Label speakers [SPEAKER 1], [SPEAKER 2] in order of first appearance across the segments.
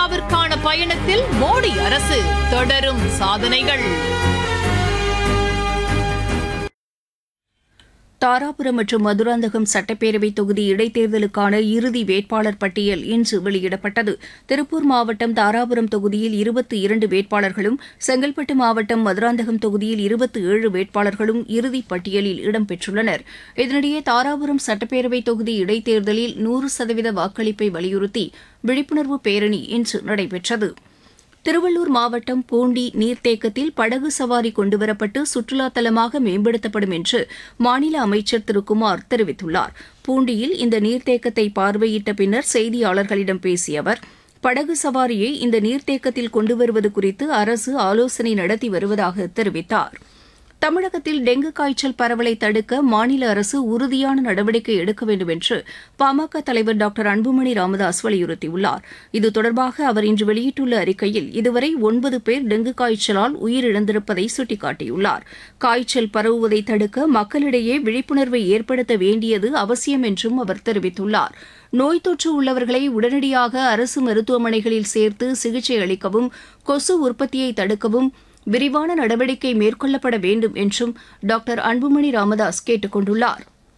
[SPEAKER 1] இந்தியாவிற்கான பயணத்தில் மோடி அரசு தொடரும் சாதனைகள்
[SPEAKER 2] தாராபுரம் மற்றும் மதுராந்தகம் சட்டப்பேரவை தொகுதி இடைத்தேர்தலுக்கான இறுதி வேட்பாளர் பட்டியல் இன்று வெளியிடப்பட்டது திருப்பூர் மாவட்டம் தாராபுரம் தொகுதியில் இருபத்தி இரண்டு வேட்பாளர்களும் செங்கல்பட்டு மாவட்டம் மதுராந்தகம் தொகுதியில் இருபத்தி ஏழு வேட்பாளர்களும் இறுதிப் பட்டியலில் இடம்பெற்றுள்ளனர் இதனிடையே தாராபுரம் சட்டப்பேரவை தொகுதி இடைத்தேர்தலில் நூறு சதவீத வாக்களிப்பை வலியுறுத்தி விழிப்புணர்வு பேரணி இன்று நடைபெற்றது திருவள்ளூர் மாவட்டம் பூண்டி நீர்த்தேக்கத்தில் படகு சவாரி கொண்டுவரப்பட்டு சுற்றுலா தலமாக மேம்படுத்தப்படும் என்று மாநில அமைச்சர் திரு குமார் தெரிவித்துள்ளார் பூண்டியில் இந்த நீர்த்தேக்கத்தை பார்வையிட்ட பின்னர் செய்தியாளர்களிடம் பேசிய அவர் படகு சவாரியை இந்த நீர்த்தேக்கத்தில் கொண்டு வருவது குறித்து அரசு ஆலோசனை நடத்தி வருவதாக தெரிவித்தார் தமிழகத்தில் டெங்கு காய்ச்சல் பரவலை தடுக்க மாநில அரசு உறுதியான நடவடிக்கை எடுக்க வேண்டும் என்று பாமக தலைவர் டாக்டர் அன்புமணி ராமதாஸ் வலியுறுத்தியுள்ளார் இது தொடர்பாக அவர் இன்று வெளியிட்டுள்ள அறிக்கையில் இதுவரை ஒன்பது பேர் டெங்கு காய்ச்சலால் உயிரிழந்திருப்பதை சுட்டிக்காட்டியுள்ளார் காய்ச்சல் பரவுவதை தடுக்க மக்களிடையே விழிப்புணர்வை ஏற்படுத்த வேண்டியது அவசியம் என்றும் அவர் தெரிவித்துள்ளார் நோய் தொற்று உள்ளவர்களை உடனடியாக அரசு மருத்துவமனைகளில் சேர்த்து சிகிச்சை அளிக்கவும் கொசு உற்பத்தியை தடுக்கவும் விரிவான நடவடிக்கை மேற்கொள்ளப்பட வேண்டும் என்றும் டாக்டர் அன்புமணி ராமதாஸ் கேட்டுக் கொண்டுள்ளார்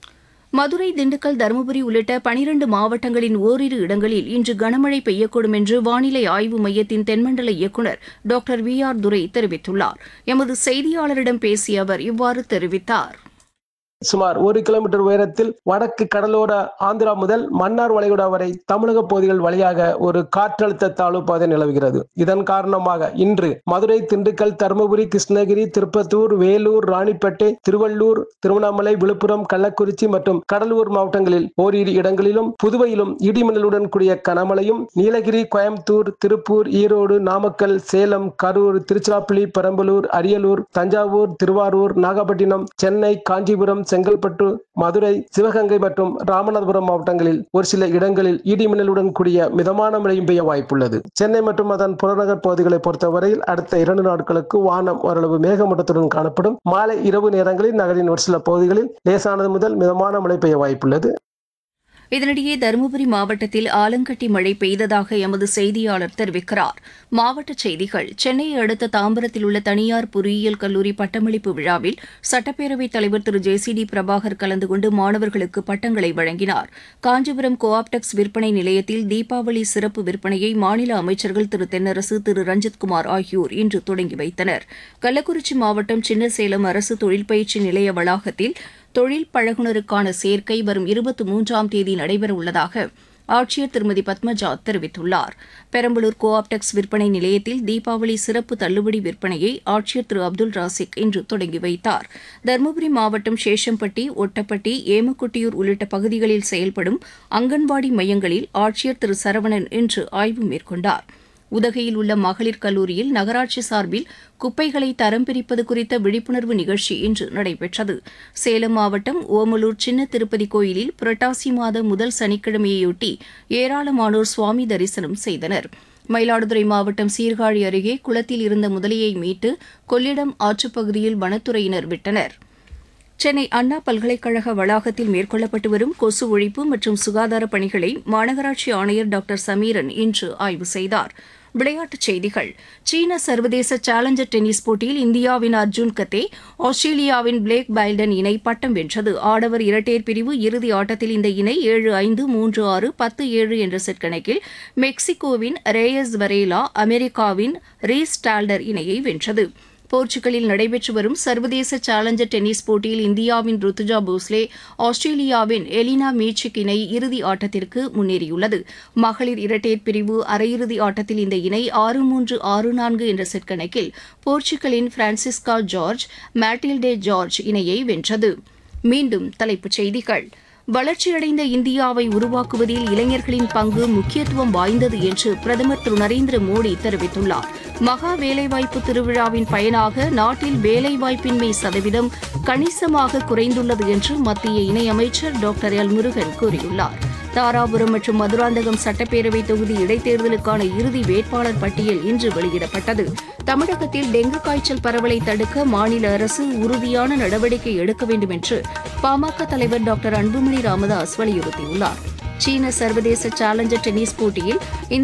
[SPEAKER 2] மதுரை திண்டுக்கல் தருமபுரி உள்ளிட்ட பனிரண்டு மாவட்டங்களின் ஓரிரு இடங்களில் இன்று கனமழை பெய்யக்கூடும் என்று வானிலை ஆய்வு மையத்தின் தென்மண்டல இயக்குநர் டாக்டர் வி ஆர் துரை தெரிவித்துள்ளார் எமது செய்தியாளரிடம் பேசிய அவர் இவ்வாறு தெரிவித்தார்
[SPEAKER 3] சுமார் ஒரு கிலோமீட்டர் உயரத்தில் வடக்கு கடலோர ஆந்திரா முதல் மன்னார் வளைகுடா வரை தமிழக பகுதிகள் வழியாக ஒரு காற்றழுத்த தாழ்வு பாதை நிலவுகிறது இதன் காரணமாக இன்று மதுரை திண்டுக்கல் தருமபுரி கிருஷ்ணகிரி திருப்பத்தூர் வேலூர் ராணிப்பேட்டை திருவள்ளூர் திருவண்ணாமலை விழுப்புரம் கள்ளக்குறிச்சி மற்றும் கடலூர் மாவட்டங்களில் ஓரிரு இடங்களிலும் புதுவையிலும் இடிமின்னலுடன் கூடிய கனமழையும் நீலகிரி கோயம்புத்தூர் திருப்பூர் ஈரோடு நாமக்கல் சேலம் கரூர் திருச்சிராப்பள்ளி பெரம்பலூர் அரியலூர் தஞ்சாவூர் திருவாரூர் நாகப்பட்டினம் சென்னை காஞ்சிபுரம் செங்கல்பட்டு மதுரை சிவகங்கை மற்றும் ராமநாதபுரம் மாவட்டங்களில் ஒரு சில இடங்களில் இடி மின்னலுடன் கூடிய மிதமான மழையும் பெய்ய வாய்ப்புள்ளது சென்னை மற்றும் அதன் புறநகர் பகுதிகளை பொறுத்தவரையில் அடுத்த இரண்டு நாட்களுக்கு வானம் ஓரளவு மேகமூட்டத்துடன் காணப்படும் மாலை இரவு நேரங்களில் நகரின் ஒரு சில பகுதிகளில் லேசானது முதல் மிதமான மழை பெய்ய வாய்ப்புள்ளது
[SPEAKER 2] இதனிடையே தருமபுரி மாவட்டத்தில் ஆலங்கட்டி மழை பெய்ததாக எமது செய்தியாளர் தெரிவிக்கிறார் மாவட்டச் செய்திகள் சென்னையை அடுத்த தாம்பரத்தில் உள்ள தனியார் பொறியியல் கல்லூரி பட்டமளிப்பு விழாவில் சட்டப்பேரவைத் தலைவர் திரு ஜே சி டி பிரபாகர் கலந்து கொண்டு மாணவர்களுக்கு பட்டங்களை வழங்கினார் காஞ்சிபுரம் கோஆப்டெக்ஸ் விற்பனை நிலையத்தில் தீபாவளி சிறப்பு விற்பனையை மாநில அமைச்சர்கள் திரு தென்னரசு திரு ரஞ்சித்குமார் ஆகியோர் இன்று தொடங்கி வைத்தனர் கள்ளக்குறிச்சி மாவட்டம் சின்னசேலம் அரசு தொழில் பயிற்சி நிலைய வளாகத்தில் தொழில் பழகுனருக்கான சேர்க்கை வரும் இருபத்தி மூன்றாம் தேதி நடைபெறவுள்ளதாக ஆட்சியர் திருமதி பத்மஜா தெரிவித்துள்ளார் பெரம்பலூர் கோஆப்டெக்ஸ் விற்பனை நிலையத்தில் தீபாவளி சிறப்பு தள்ளுபடி விற்பனையை ஆட்சியர் திரு அப்துல் ராசிக் இன்று தொடங்கி வைத்தார் தருமபுரி மாவட்டம் சேஷம்பட்டி ஒட்டப்பட்டி ஏமக்குட்டியூர் உள்ளிட்ட பகுதிகளில் செயல்படும் அங்கன்வாடி மையங்களில் ஆட்சியர் திரு சரவணன் இன்று ஆய்வு மேற்கொண்டார் உதகையில் உள்ள மகளிர் கல்லூரியில் நகராட்சி சார்பில் குப்பைகளை தரம் பிரிப்பது குறித்த விழிப்புணர்வு நிகழ்ச்சி இன்று நடைபெற்றது சேலம் மாவட்டம் ஓமலூர் சின்ன திருப்பதி கோயிலில் புரட்டாசி மாத முதல் சனிக்கிழமையொட்டி ஏராளமானோர் சுவாமி தரிசனம் செய்தனர் மயிலாடுதுறை மாவட்டம் சீர்காழி அருகே குளத்தில் இருந்த முதலையை மீட்டு கொள்ளிடம் ஆற்றுப்பகுதியில் வனத்துறையினர் விட்டனர் சென்னை அண்ணா பல்கலைக்கழக வளாகத்தில் மேற்கொள்ளப்பட்டு வரும் கொசு ஒழிப்பு மற்றும் சுகாதார பணிகளை மாநகராட்சி ஆணையர் டாக்டர் சமீரன் இன்று ஆய்வு செய்தார் விளையாட்டுச் செய்திகள் சீன சர்வதேச சேலஞ்சர் டென்னிஸ் போட்டியில் இந்தியாவின் அர்ஜுன் கத்தே ஆஸ்திரேலியாவின் பிளேக் பைல்டன் இணை பட்டம் வென்றது ஆடவர் இரட்டையர் பிரிவு இறுதி ஆட்டத்தில் இந்த இணை ஏழு ஐந்து மூன்று ஆறு பத்து ஏழு என்ற செட் கணக்கில் மெக்சிகோவின் ரேயஸ் வரேலா அமெரிக்காவின் ரீஸ் டால்டர் இணையை வென்றது போர்ச்சுகலில் நடைபெற்று வரும் சர்வதேச சேலஞ்சர் டென்னிஸ் போட்டியில் இந்தியாவின் ருத்துஜா போஸ்லே ஆஸ்திரேலியாவின் எலினா மீச்சிக் இணை இறுதி ஆட்டத்திற்கு முன்னேறியுள்ளது மகளிர் இரட்டையர் பிரிவு அரையிறுதி ஆட்டத்தில் இந்த இணை ஆறு மூன்று ஆறு நான்கு என்ற செட் கணக்கில் போர்ச்சுகலின் பிரான்சிஸ்கா ஜார்ஜ் மேட்டில்டே ஜார்ஜ் இணையை வென்றது மீண்டும் தலைப்புச் செய்திகள் வளர்ச்சியடைந்த இந்தியாவை உருவாக்குவதில் இளைஞர்களின் பங்கு முக்கியத்துவம் வாய்ந்தது என்று பிரதமர் திரு நரேந்திர மோடி தெரிவித்துள்ளார் மகா வேலைவாய்ப்பு திருவிழாவின் பயனாக நாட்டில் வேலைவாய்ப்பின்மை சதவீதம் கணிசமாக குறைந்துள்ளது என்று மத்திய இணையமைச்சர் டாக்டர் எல் முருகன் கூறியுள்ளார் தாராபுரம் மற்றும் மதுராந்தகம் சட்டப்பேரவை தொகுதி இடைத்தேர்தலுக்கான இறுதி வேட்பாளர் பட்டியல் இன்று வெளியிடப்பட்டது தமிழகத்தில் டெங்கு காய்ச்சல் பரவலை தடுக்க மாநில அரசு உறுதியான நடவடிக்கை எடுக்க வேண்டும் என்று பாமக தலைவர் டாக்டர் அன்புமணி ராமதாஸ் வலியுறுத்தியுள்ளார் சீன சர்வதேச சேலஞ்சர் டென்னிஸ் போட்டியில்